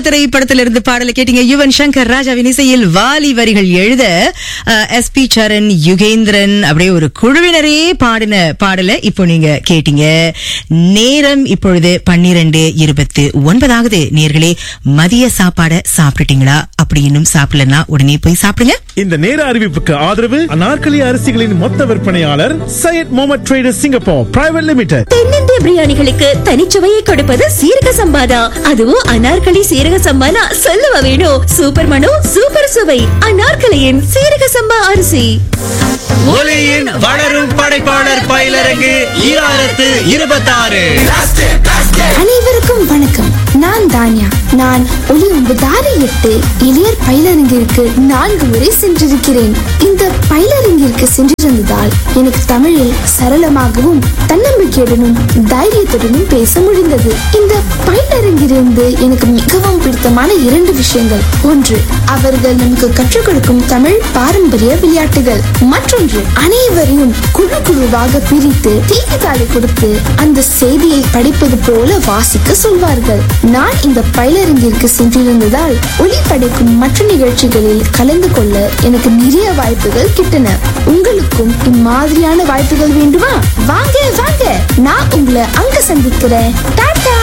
திரைப்படத்திலிருந்து பாடலை கேட்டீங்க யுவன் சங்கர் ராஜாவின் இசையில் வாலி வரிகள் எழுத எஸ் பி சரண் யுகேந்திரன் அப்படியே ஒரு குழுவினரே பாடின பாடலை இப்போ நீங்க கேட்டீங்க நேரம் இப்பொழுது பன்னிரண்டு இருபத்து ஒன்பதாவது நேர்களே மதிய சாப்பாடை சாப்பிட்டுட்டீங்களா அப்படி இன்னும் சாப்பிடலன்னா உடனே போய் சாப்பிடுங்க இந்த நேர அறிவிப்புக்கு ஆதரவு அனார்கலி அரிசிகளின் மொத்த விற்பனையாளர் Syed Mohamed traders Singapore private limited தென்னிந்திய பிரியாணிகளுக்கு தனிச்சுவையை கொடுப்பது சீரக சம்பாதா அதுவும் அனார்கலி சீரக சம்பானா சொல்லவா வேணும் சூப்பர் மனோ சூப்பர் சுவை அனார்கலியின் சீரக சம்பா அரிசி ஒலியின் வளரும் படைப்பாளர் பயிலரங்கு ஈராயிரத்து இருபத்தாறு அனைவருக்கும் வணக்கம் நான் தானியா நான் ஒளி ஒன்பது ஆறு எட்டு இளையர் பயிலரங்கிற்கு நான்கு முறை சென்றிருக்கிறேன் இந்த பயிலரங்கிற்கு சென்றிருந்ததால் எனக்கு தமிழில் சரளமாகவும் தன்னம்பிக்கையுடனும் தைரியத்துடனும் பேச முடிந்தது இந்த பயிலரங்கிலிருந்து எனக்கு மிகவும் பிடித்தமான இரண்டு விஷயங்கள் ஒன்று அவர்கள் நமக்கு கற்றுக் கொடுக்கும் தமிழ் பாரம்பரிய விளையாட்டுகள் மற்றொன்று அனைவரையும் குழு குழுவாக பிரித்து செய்தித்தாளை கொடுத்து அந்த செய்தியை படிப்பது போல வாசிக்க சொல்வார்கள் நான் இந்த பயிலரங்கிற்கு சென்றிருந்ததால் ஒளி படைக்கும் மற்ற நிகழ்ச்சிகளில் கலந்து கொள்ள எனக்கு நிறைய வாய்ப்புகள் கிட்டன உங்களுக்கும் இம்மாதிரியான வாய்ப்புகள் வேண்டுமா வாங்க வாங்க நான் உங்களை அங்க சந்திக்கிறேன் டாடா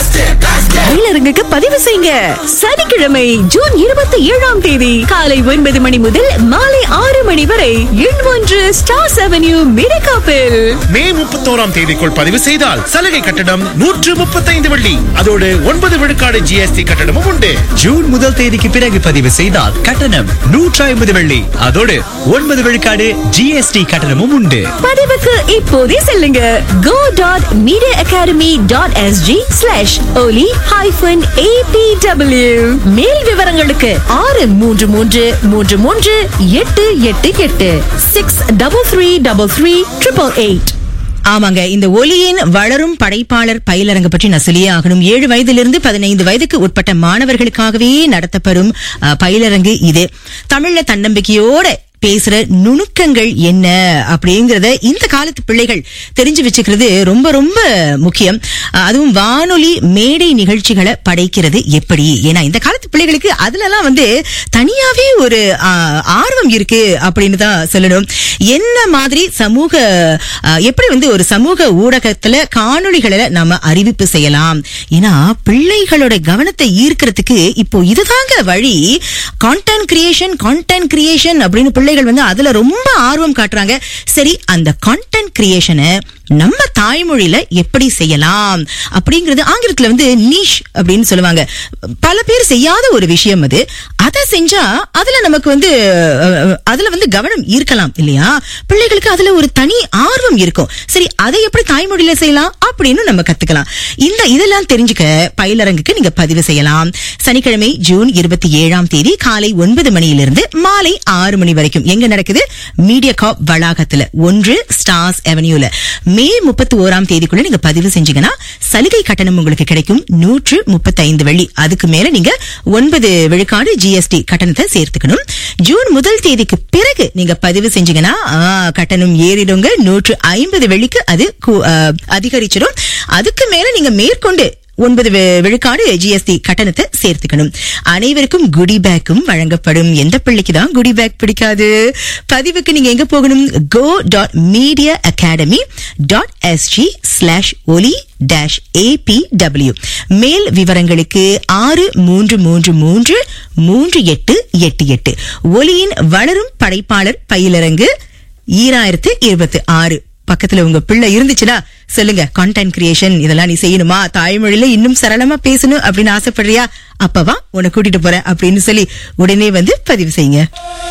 பயிலரங்குக்கு பதிவு செய்யுங்க சனிக்கிழமை ஜூன் இருபத்தி ஏழாம் தேதி காலை ஒன்பது மணி முதல் மாலை ஆறு மணி வரை எண் ஒன்று ஸ்டார்ஸ் அவென்யூ மிரகாப்பில் மே முப்பத்தோராம் தேதிக்குள் பதிவு செய்தால் சலுகை கட்டணம் நூற்று முப்பத்தைந்து வெள்ளி அதோடு ஒன்பது விழுக்காடு ஜிஎஸ்டி கட்டணமும் உண்டு ஜூன் முதல் தேதிக்கு பிறகு பதிவு செய்தால் கட்டணம் நூற்றி ஐம்பது வெள்ளி அதோடு ஒன்பது விழுக்காடு ஜிஎஸ்டி கட்டணமும் உண்டு பதிவுக்கு இப்போதே செல்லுங்க go dot media academy dot SG slash Oli hyphen ABW மேல் விவரங்களுக்கு ஆறு மூன்று மூன்று மூன்று மூன்று எட்டு எட்டு எட்டு six double three double three triple eight ஆமாங்க இந்த ஒலியின் வளரும் படைப்பாளர் பயிலரங்க பற்றி நான் சொல்லியே ஆகணும் ஏழு வயதிலிருந்து பதினைந்து வயதுக்கு உட்பட்ட மாணவர்களுக்காகவே நடத்தப்படும் அஹ், பயிலரங்கு இது தமிழ்ல தன்னம்பிக்கையோட பேசுற நுணுக்கங்கள் என்ன அப்படிங்கறத இந்த காலத்து பிள்ளைகள் தெரிஞ்சு வச்சுக்கிறது ரொம்ப ரொம்ப முக்கியம் அஹ், அதுவும் வானொலி மேடை நிகழ்ச்சிகளை படைக்கிறது எப்படி ஏன்னா இந்த காலத்து பிள்ளைகளுக்கு அதுலலாம் வந்து தனியாவே ஒரு அஹ், ஆர்வம் இருக்கு அப்படின்னு தான் சொல்லணும் என்ன மாதிரி சமூக அஹ், எப்படி வந்து ஒரு சமூக ஊடகத்துல காணொளிகளை நாம அறிவிப்பு செய்யலாம் ஏன்னா பிள்ளைகளோட கவனத்தை ஈர்க்கிறதுக்கு இப்போ இதுதாங்க வழி கான்டென்ட் கிரியேஷன் கான்டென்ட் கிரியேஷன் அப்படின்னு பிள்ளைகள் வந்து அதுல ரொம்ப ஆர்வம் காட்டுறாங்க சரி அந்த கான்டென்ட் கிரியேஷனை நம்ம தாய்மொழியில எப்படி செய்யலாம் அப்படிங்கிறது ஆங்கிலத்துல வந்து நீஷ் அப்படின்னு சொல்லுவாங்க பல பேர் செய்யாத ஒரு விஷயம் அது அதை செஞ்சா அதுல நமக்கு வந்து அஹ், அதுல வந்து கவனம் ஈர்க்கலாம் இல்லையா பிள்ளைகளுக்கு அதுல ஒரு தனி ஆர்வம் இருக்கும் சரி அதை எப்படி தாய்மொழியில செய்யலாம் அப்படின்னு நம்ம கத்துக்கலாம் இந்த இதெல்லாம் தெரிஞ்சுக்க பயிலரங்குக்கு நீங்க பதிவு செய்யலாம் சனிக்கிழமை ஜூன் இருபத்தி ஏழாம் தேதி காலை ஒன்பது மணியிலிருந்து மாலை ஆறு மணி வரைக்கும் எங்க நடக்குது மீடியா காப் வளாகத்துல ஒன்று ஸ்டார்ஸ் அவென்யூல மே முப்பத்தி ஓராம் தேதிக்குள்ள நீங்க பதிவு செஞ்சீங்கன்னா சலுகை கட்டணம் உங்களுக்கு கிடைக்கும் நூற்று முப்பத்தி ஐந்து வெள்ளி அதுக்கு மேல நீங்க ஒன்பது விழுக்காடு ஜிஎஸ்டி கட்டணத்தை சேர்த்துக்கணும் ஜூன் முதல் தேதிக்கு பிறகு நீங்க பதிவு செஞ்சீங்கன்னா ஆ, கட்டணம் ஏறிடுங்க நூற்று ஐம்பது வெள்ளிக்கு அது கூ- ஆ, அதிகரிச்சிடும் அதுக்கு மேல நீங்க மேற்கொண்டு ஒன்பது வி- விழுக்காடு ஜிஎஸ்டி கட்டணத்தை சேர்த்துக்கணும் அனைவருக்கும் குடி பேக்கும் வழங்கப்படும் எந்த பிள்ளைக்கு தான் குடி பேக் பிடிக்காது பதிவுக்கு நீங்க எங்க போகணும் go dot media academy dot SG slash Oli dash ABW மேல் விவரங்களுக்கு ஆறு மூன்று மூன்று மூன்று மூன்று எட்டு எட்டு எட்டு ஒலியின் வளரும் படைப்பாளர் பயிலரங்கு ஈராயிரத்து இருபத்தி ஆறு பக்கத்துல உங்க பிள்ளை இருந்துச்சுன்னா சொல்லுங்க கான்டென்ட் கிரியேஷன் இதெல்லாம் நீ செய்யணுமா தாய்மொழியில இன்னும் சரளமா பேசணும் அப்படின்னு ஆசைப்படுறியா அப்பவா உன்னை கூட்டிட்டு போறேன் அப்படின்னு சொல்லி உடனே வந்து பதிவு செய்யுங்க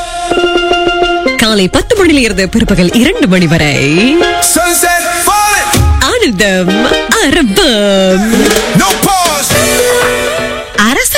காலை பத்து மணியில இருந்து பிற்பகல் இரண்டு மணி வரை Sunset falling, ஆனந்தம் அரபம் no pause. அரசனம் நம்பி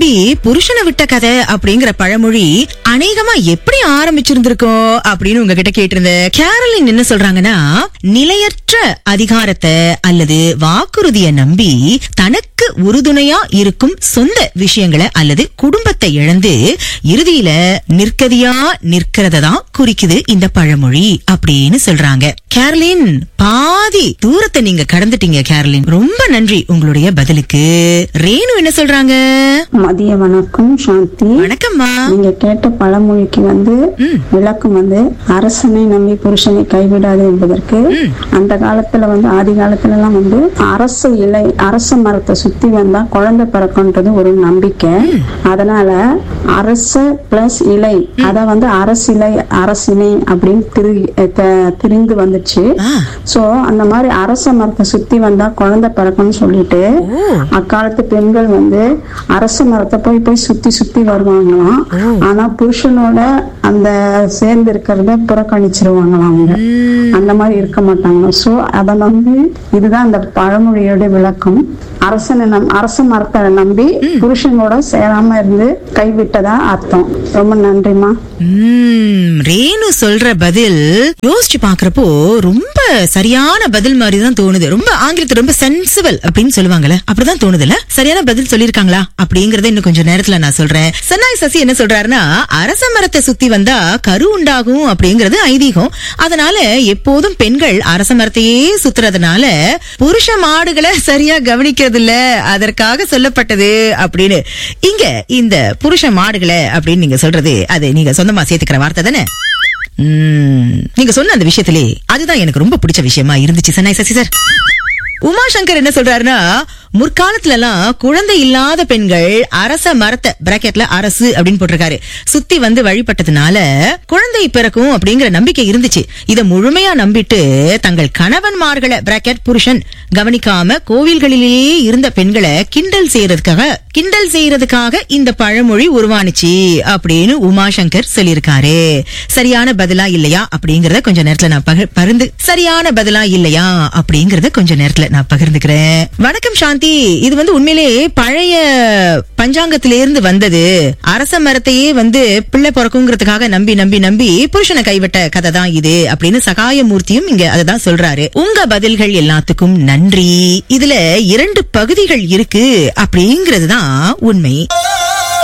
நம்பி புருஷனை விட்ட கதை அப்படிங்கிற பழமொழி அநேகமா எப்படி ஆரம்பிச்சிருந்திருக்கோம் அப்படின்னு உங்ககிட்ட கேட்டிருந்தேன் கேரளின் என்ன சொல்றாங்கன்னா நிலையற்ற அதிகாரத்தை அல்லது வாக்குறுதியை நம்பி தனக்கு உறுதுணையா இருக்கும் சொந்த விஷயங்களை அல்லது குடும்பத்தை இழந்து இறுதியில நிற்கதியா நிற்கிறத தான் குறிக்குது இந்த பழமொழி அப்படின்னு சொல்றாங்க கேரளின் பாதி தூரத்தை நீங்க கடந்துட்டீங்க கேரளின் ரொம்ப நன்றி உங்களுடைய பதிலுக்கு ரேணு என்ன சொல்றாங்க மதிய வணக்கம் சாந்தி வணக்கம்மா நீங்க கேட்ட பழமொழிக்கு வந்து விளக்கம் வந்து அரசனை நம்பி புருஷனை கைவிடாது என்பதற்கு அந்த காலத்துல வந்து ஆதி காலத்துல எல்லாம் வந்து அரச இலை அரச மரத்தை சுத்தி வந்தா குழந்தை பிறக்கும்ன்றது ஒரு நம்பிக்கை அதனால அரச பிளஸ் இலை அத வந்து அரசிலை அரசினை அப்படின்னு திரு த- திரிந்து வந்துச்சு ஆ. சோ அந்த மாதிரி அரச மரத்தை சுத்தி வந்தா குழந்தை பிறக்கும்னு சொல்லிட்டு அக்காலத்து பெண்கள் வந்து அரச மரத்தை போய் போய் சுத்தி சுத்தி வருவாங்களாம் ஆனா புருஷனோட அந்த சேர்ந்து இருக்கிறத புறக்கணிச்சிருவாங்களாம் அவங்க அந்த மாதிரி இருக்க மாட்டாங்க சோ அத நம்பி இதுதான் அந்த பழமொழியோட விளக்கம் அரசனை நம் அரச மரத்தை நம்பி புருஷனோட சேராம இருந்து கைவிட்டதா அர்த்தம் ரொம்ப நன்றிமா உம், ரேணு சொல்ற பதில் யோசிச்சு பாக்குறப்போ ரொம்ப சரியான பதில் மாதிரி தான் தோணுது ரொம்ப ஆங்கிலத்துல ரொம்ப சென்சிபிள் அப்படின்னு சொல்லுவாங்கல்ல அப்படிதான் தோணுதுல சரியான பதில் சொல்லிருக்காங்களா அப்படிங்கறத இன்னும் கொஞ்சம் நேரத்துல நான் சொல்றேன் சன்னாய் சசி என்ன சொல்றாருன்னா அரச மரத்தை சுத்தி வந்தா கரு உண்டாகும் அப்படிங்கறது ஐதீகம் அதனால எப்போதும் பெண்கள் அரச மரத்தையே சுத்துறதுனால புருஷ மாடுகளை சரியா கவனிக்கிறது இல்ல அதற்காக சொல்லப்பட்டது அப்படின்னு இங்க இந்த புருஷ மாடுகளை அப்படின்னு நீங்க சொல்றது அது நீங்க சொந்தமா சேர்த்துக்கிற வார்த்தை தானே உம், நீங்க சொன்ன அந்த விஷயத்திலே அதுதான் எனக்கு ரொம்ப பிடிச்ச விஷயமா இருந்துச்சு சன்னாய் சசி சார் உமாசங்கர் என்ன சொல்றாருன்னா முற்காலத்துல எல்லாம் குழந்தை இல்லாத பெண்கள் அரச மரத்தை பிராக்கெட்ல அரசு அப்படின்னு போட்டிருக்காரு சுத்தி வந்து வழிபட்டதுனால குழந்தை பிறக்கும் அப்படிங்கிற நம்பிக்கை இருந்துச்சு இத முழுமையா நம்பிட்டு தங்கள் கணவன்மார்களை பிராக்கெட் புருஷன் கவனிக்காம கோவில்களிலேயே இருந்த பெண்களை கிண்டல் செய்யறதுக்காக கிண்டல் செய்யறதுக்காக இந்த பழமொழி உருவானுச்சு அப்படின்னு உமாசங்கர் சொல்லியிருக்காரு சரியான பதிலா இல்லையா அப்படிங்கறத கொஞ்ச நேரத்துல நான் பகிர்- பகிர்ந்து சரியான பதிலா இல்லையா அப்படிங்கறத கொஞ்ச நேரத்துல நான் பகிர்ந்துக்கிறேன் வணக்கம் சாந்தி இது வந்து உண்மையிலே பழைய பஞ்சாங்கத்திலிருந்து வந்தது அரச மரத்தையே வந்து பிள்ளை பிறக்குங்கிறதுக்காக நம்பி நம்பி நம்பி புருஷனை கைவிட்ட கதை தான் இது அப்படின்னு சகாயமூர்த்தியும் இங்க அததான் சொல்றாரு உங்க பதில்கள் எல்லாத்துக்கும் நன்றி இதுல இரண்டு பகுதிகள் இருக்கு அப்படிங்கிறது தான் உண்மை